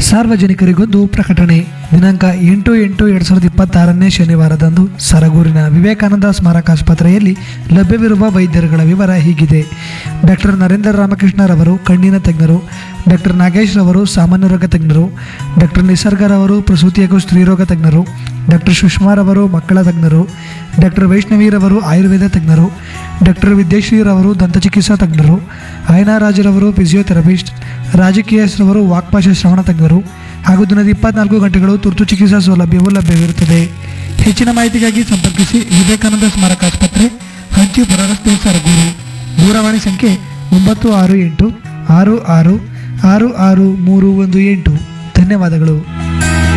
ಸಾರ್ವಜನಿಕರಿಗೊಂದು ಪ್ರಕಟಣೆ ದಿನಾಂಕ ಎಂಟು ಎಂಟು ಎರಡು ಸಾವಿರದ ಇಪ್ಪತ್ತಾರನೇ ಶನಿವಾರದಂದು ಸರಗೂರಿನ ವಿವೇಕಾನಂದ ಸ್ಮಾರಕಾಸ್ಪತ್ರೆಯಲ್ಲಿ ಲಭ್ಯವಿರುವ ವೈದ್ಯರುಗಳ ವಿವರ ಹೀಗಿದೆ ಡಾಕ್ಟರ್ ನರೇಂದ್ರ ರಾಮಕೃಷ್ಣರವರು ಕಣ್ಣಿನ ತಜ್ಞರು ಡಾಕ್ಟರ್ ನಾಗೇಶ್ ರವರು ಸಾಮಾನ್ಯ ರೋಗ ತಜ್ಞರು ಡಾಕ್ಟರ್ ನಿಸರ್ಗರವರು ಪ್ರಸೂತಿ ಹಾಗೂ ಸ್ತ್ರೀರೋಗ ತಜ್ಞರು ಡಾಕ್ಟರ್ ಸುಷ್ಮಾರವರು ಮಕ್ಕಳ ತಜ್ಞರು ಡಾಕ್ಟರ್ ವೈಷ್ಣವಿರವರು ಆಯುರ್ವೇದ ತಜ್ಞರು ಡಾಕ್ಟರ್ ವಿದ್ಯಶ್ರೀರವರು ದಂತಚಿಕಿತ್ಸಾ ತಜ್ಞರು ರಾಜರವರು ಫಿಸಿಯೋಥೆರಪಿಸ್ಟ್ ರಾಜಕೀಯಸ್ರವರು ವಾಕ್ಪಾಶ ಶ್ರವಣ ತಜ್ಞರು ಹಾಗೂ ದಿನದ ಇಪ್ಪತ್ನಾಲ್ಕು ಗಂಟೆಗಳು ತುರ್ತು ಚಿಕಿತ್ಸಾ ಸೌಲಭ್ಯವೂ ಲಭ್ಯವಿರುತ್ತದೆ ಹೆಚ್ಚಿನ ಮಾಹಿತಿಗಾಗಿ ಸಂಪರ್ಕಿಸಿ ವಿವೇಕಾನಂದ ಸ್ಮಾರಕ ಆಸ್ಪತ್ರೆ ಹಂಚಿಪುರ ರಸ್ತೆ ಸರಗೂರು ದೂರವಾಣಿ ಸಂಖ್ಯೆ ಒಂಬತ್ತು ಆರು ಎಂಟು ಆರು ಆರು ಆರು ಆರು ಮೂರು ಒಂದು ಎಂಟು ಧನ್ಯವಾದಗಳು